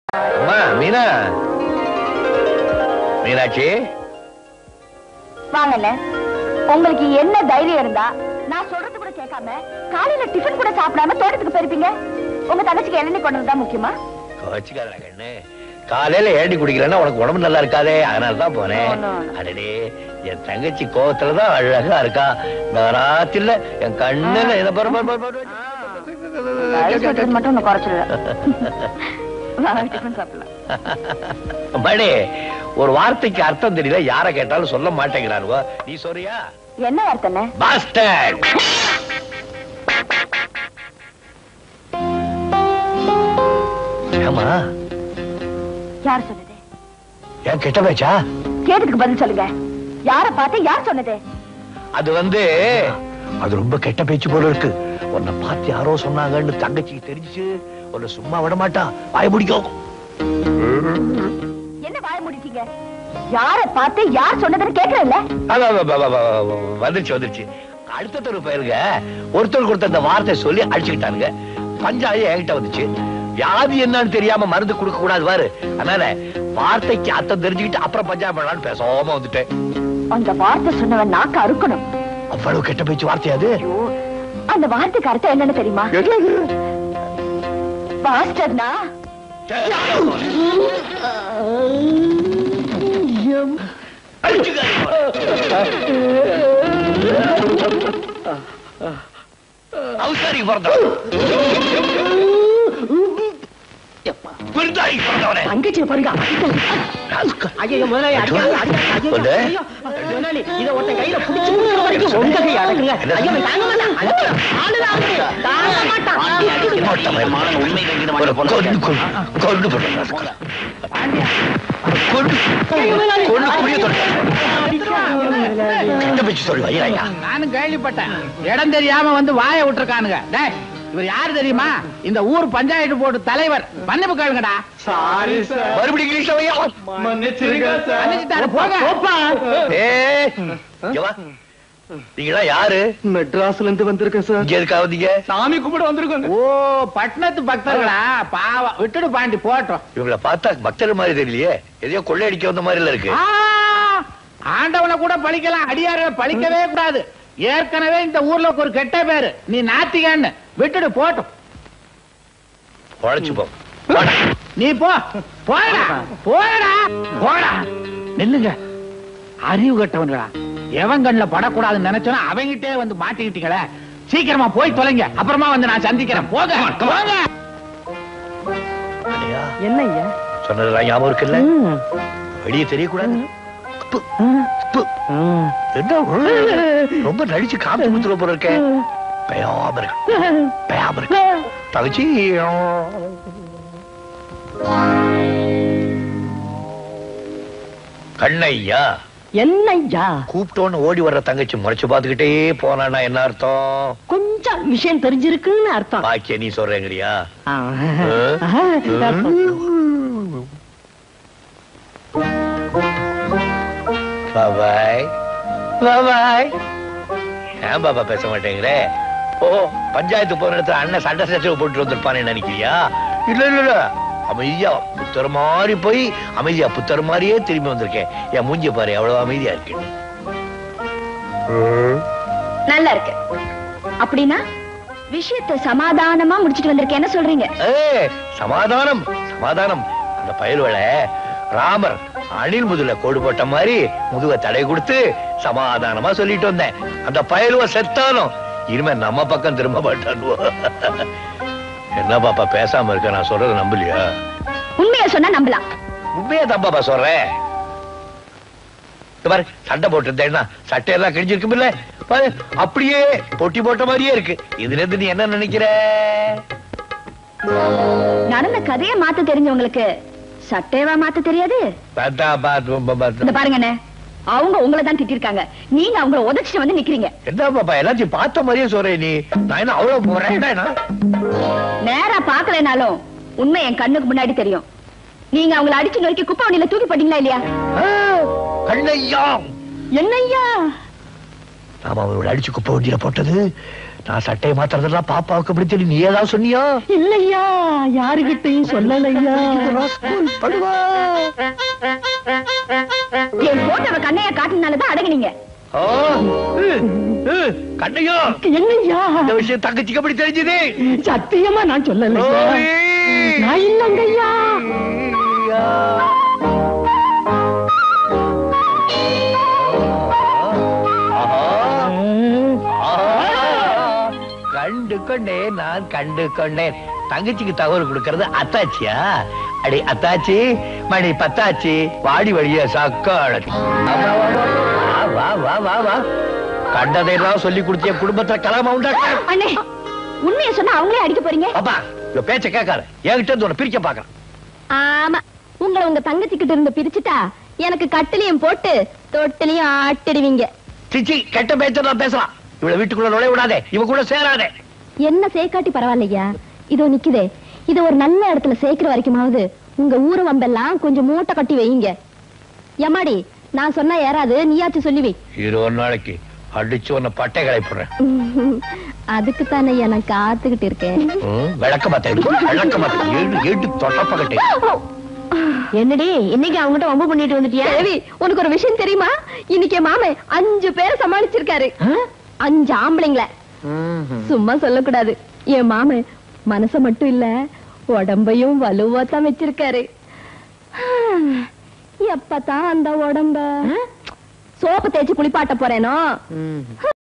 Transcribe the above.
அம்மா மீனா மீனாட்சி வாங்கண்ணே உங்களுக்கு என்ன தைரியம் இருந்தா நான் சொல்றது கூட கேட்காம காலையில டிஃபன் கூட சாப்பிடாம தோட்டத்துக்கு போயிருப்பீங்க உங்க தங்கச்சிக்கு இளநீ கொண்டு வந்தா முக்கியமா வச்சுக்காத கண்ணு காலையில ஏண்டி குடிக்கலன்னா உனக்கு உடம்பு நல்லா இருக்காதே அதனால தான் போனேன் No, no, no. அடடே என் தங்கச்சி கோவத்துல தான் அழகா இருக்கா இந்த ராத்திரில என் கண்ணுல இதை பாரு, பாரு, பாரு, பாரு. வயசு வச்சது மட்டும் ஒண்ணு குறைச்சிடல வாங்க டிஃபன் சாப்பிடலாம் மணி ஒரு வார்த்தைக்கு அர்த்தம் தெரியல யார கேட்டாலும் சொல்ல மாட்டேங்கிறாருவோ நீ சொல்றியா என்ன அர்த்தண்ணே பாஸ்டர் ஏமா யார் சொன்னது ஏன் கெட்ட பேச்சா கேட்டதுக்கு பதில் சொல்லுங்க யார பார்த்து யார் சொன்னது அது வந்து அது ரொம்ப கெட்ட பேச்சு போல இருக்கு உன்னை பார்த்து யாரோ சொன்னாங்கன்னு தங்கச்சிக்கு தெரிஞ்சுச்சு உன்னை சும்மா விட மாட்டா வாய பிடிக்கும் என்ன வாய முடிச்சீங்க யார பார்த்து யார் சொன்னதுன்னு கேக்குறேன்ல அது, அது, அது, அது, அது, வந்துருச்சு வந்துருச்சு அடுத்த தெரு பயிருங்க ஒருத்தர் கொடுத்த அந்த வார்த்தை சொல்லி அடிச்சுக்கிட்டானுங்க பஞ்சாயம் என்கிட்ட வந்துச்சு வியாதி என்னன்னு தெரியாம மருந்து கொடுக்க கூடாது பாரு அதனால வார்த்தைக்கு அர்த்தம் தெரிஞ்சுக்கிட்டு அப்புறம் பஞ்சாயம் பண்ணலாம்னு பேசாம வந்துட்டேன் அந்த வார்த்தை சொன்னவன் நாக்க அறுக்கணும் அவ்வளவு கெட்ட பேச்சு வார்த்தை அது ஐயோ, அந்த வார்த்தைக்கு அர்த்தம் என்னன்னு தெரியுமா பாஸ்டர்னா அவசாரிக்கு பிறந்தவன் விருந்தாளிக்கு பிறந்தவனே தங்கச்சி பாருங்க ஐயோ முதலாளி அடிக்காதீங்க, அடிக்காதீங்க, வந்து? ஐயோ, ஐயோ, முதலாளி இதை ஒருத்தன் கையில புடிச்சு கொடுக்குற வரைக்கும் உங்க கை அடக்குங்க ஐயோ அவன் தாங்க மாட்டான் ஐயோ, ஆளுதான் அவரு. தாங்க மாட்டான் ஒரு கொண்டு கொண்டு கொண்டு போடுறாங்க. கொண்டு கொண்டு புரிய கெட்ட பேச்சு சொல்லு ஐயா நானும் கேள்விப்பட்டேன் இடம் தெரியாம வந்து வாயை விட்டுருக்கானுங்க டேய் இவர் யாரு தெரியுமா இந்த ஊர் பஞ்சாயத்து போர்டு தலைவர் மன்னிப்பு கேளுங்கடா மறுபடியும் இங்கிலீஷ்ல வையா மன்னிச்சுட்டாரு, போங்க ஏய், இங்க வா. நீங்களாம் யாரு மெட்ராஸ்ல இருந்து வந்திருக்கேன் சார் இங்க எதுக்காக வந்தீங்க சாமி கும்பிட வந்திருக்கோங்க ஓ பட்டணத்து பக்தர்களா பாவம் விட்டுடு பாண்டி போட்டோம் இவங்கள பார்த்தா பக்தர் மாதிரி தெரியலையே எதையோ கொள்ளையடிக்க வந்த மாதிரி இருக்கு ஆ, ஆண்டவனை கூட பழிக்கலாம் அடியார பழிக்கவே கூடாது ஏற்கனவே இந்த ஊர்ல ஒரு கெட்ட பேரு நீ நாத்திகன்னு விட்டுடு போட்டும் உழைச்சு போ வாடா. நீ போ போடா போடா போடா நில்லுங்க அறிவு கட்டவன்களா எவன் கண்ணுல படக்கூடாதுன்னு நினைச்சோன்னா அவங்கிட்டே வந்து மாட்டிக்கிட்டீங்களே சீக்கிரமா போய் தொலைங்க அப்புறமா வந்து நான் சந்திக்கிறேன் போக போங்க அடையா, என்ன ஐயா சொன்னதெல்லாம் ஞாபகம் இருக்குல்ல வெளியே தெரியக்கூடாது ப்பு, ப்பு. என்ன ரொம்ப நடிச்சு காப்பி கொடுத்துட போற இருக்க பயாம இருக்கு பயாம இருக்கு தகச்சி கண்ணையா என்ன ஐயா கூப்பிட்டோன்னு ஓடி வர்ற தங்கச்சி முறைச்சு பார்த்துக்கிட்டே போனான்னா என்ன அர்த்தம் கொஞ்சம் விஷயம் தெரிஞ்சிருக்குன்னு அர்த்தம் பாக்கிய நீ சொல்றேங்கறியா ஆ. ஆ? ஆ. பாபாய் பாபாய் ஏன் பாபா பேச மாட்டேங்கிற ஓ பஞ்சாயத்து போன இடத்துல அண்ணன் சண்டை சச்சரவு போட்டு வந்திருப்பானே நினைக்கிறியா இல்ல இல்ல இல்ல அமைதியா புத்தர் மாதிரி போய் அமைதியா புத்தர் மாதிரியே திரும்பி வந்திருக்கேன் என் மூஞ்சி பாரு எவ்வளவு அமைதியா இருக்கு நல்லா இருக்கு அப்படின்னா விஷயத்தை சமாதானமா முடிச்சிட்டு வந்திருக்கேன் என்ன சொல்றீங்க ஏய், சமாதானம் சமாதானம் அந்த பயல்வளை ராமர் அணில் முதுல கோடு போட்ட மாதிரி முதுக தடை கொடுத்து சமாதானமா சொல்லிட்டு வந்தேன் அந்த பயலுவ செத்தாலும் இனிமே நம்ம பக்கம் திரும்ப மாட்டானுவோ என்ன பாப்பா பேசாம இருக்க நான் சொல்றத நம்பலையா உண்மையை சொன்னா நம்பலாம் உண்மையா தான் பாப்பா சொல்றேன் இந்த பாரு சண்டை போட்டிருந்தேன்னா சட்டையெல்லாம் கிழிஞ்சிருக்கும் இல்ல பாரு அப்படியே பொட்டி போட்ட மாதிரியே இருக்கு இதுல இருந்து நீ என்ன நினைக்கிற நடந்த கதையை மாத்த தெரிஞ்சவங்களுக்கு சட்டையவா மாத்த தெரியாது பார்த்தா பாத்து இந்த பாத்து பாருங்கண்ணே அவங்க உங்களை தான் திட்டிருக்காங்க நீங்க அவங்கள உதச்சிட்டு வந்து நிக்கிறீங்க என்ன பாப்பா எல்லாத்தையும் பார்த்த மாதிரியே சொல்றேன் நீ நான் என்ன அவ்வளவு போறேன் நேரா பாக்கலைனாலும் உண்மை என் கண்ணுக்கு முன்னாடி தெரியும் நீங்க அவங்கள அடிச்சு நொறுக்கி குப்பை வண்டியில தூக்கி போட்டீங்களா இல்லையா கண்ணையா என்னய்யா நாம அவரோட அடிச்சு குப்பை வண்டியில போட்டது நான் சட்டையை மாத்துறதெல்லாம் பாப்பாவுக்கு எப்படி தெரியும் நீ ஏதாவது சொன்னியா இல்லையா யாருகிட்டையும் சொல்லலையா படுவா என் போட்டவ கண்ணைய காட்டினாலதான் அடங்குனீங்க ஓ கண்ணையோ என்னய்யா இந்த விஷயம் தங்கச்சிக்கு எப்படி தெரிஞ்சது சத்தியமா நான் சொல்லலையா ஓய். நான் இல்லங்கய்யா ஐயா. ஆஹா. ஆஹா. கண்டு கொண்டேன் நான் கண்டு கொண்டேன் தங்கச்சிக்கு தகவல் கொடுக்கறது அத்தாச்சியா அடி அத்தாச்சி மணி பத்தாச்சி வாடி வழிய சக்காளத்தி வா வா வா வா வா கண்டதையெல்லாம் சொல்லி கொடுத்திய குடும்பத்துல கலாம உண்டாக்க அண்ணே உண்மையை சொன்னா அவங்களே அடிக்க போறீங்க பாப்பா இவ பேச்ச கேட்காத என்கிட்ட இருந்து உன்னை பிரிக்க பாக்குறேன் ஆமா உங்களை உங்க தங்கச்சி கிட்ட இருந்து பிரிச்சுட்டா எனக்கு கட்டிலையும் போட்டு தொட்டிலையும் ஆட்டிடுவீங்க சிச்சி கெட்ட பேச்செல்லாம் பேசலாம் இவள வீட்டுக்குள்ள நுழைய விடாதே இவ கூட சேராதே என்ன சேர்க்காட்டி பரவாயில்லையா இதோ நிக்குதே இத ஒரு நல்ல இடத்துல சேர்க்கிற வரைக்குமாவது உங்க ஊரு வம்பெல்லாம் கொஞ்சம் மூட்டை கட்டி வைங்க எம்மாடி நான் சொன்னா ஏறாது நீயாச்சும் சொல்லி வை இருபது நாளைக்கு அடிச்சு உன்னை பட்டை களைப்புறேன் அதுக்கு தானே நான் காத்துக்கிட்டு இருக்கேன் ம், விளக்க மாத்தேன் விளக்க மாத்தேன் ஏடு ஏடு தொட்டப்பகட்டே என்னடி இன்னைக்கு அவங்ககிட்ட வம்பு பண்ணிட்டு வந்துட்டியா தேவி உனக்கு ஒரு விஷயம் தெரியுமா இன்னைக்கு என் மாமன் அஞ்சு பேரை சமாளிச்சிருக்காரு அஞ்சு ஆம்பளைங்கள சும்மா சொல்லக்கூடாது என் மாமன் மனச மட்டும் இல்ல உடம்பையும் வலுவா தான் வச்சிருக்காரு எப்பதான் அந்த உடம்ப சோப்பு தேய்ச்சி குளிப்பாட்ட போறேனோ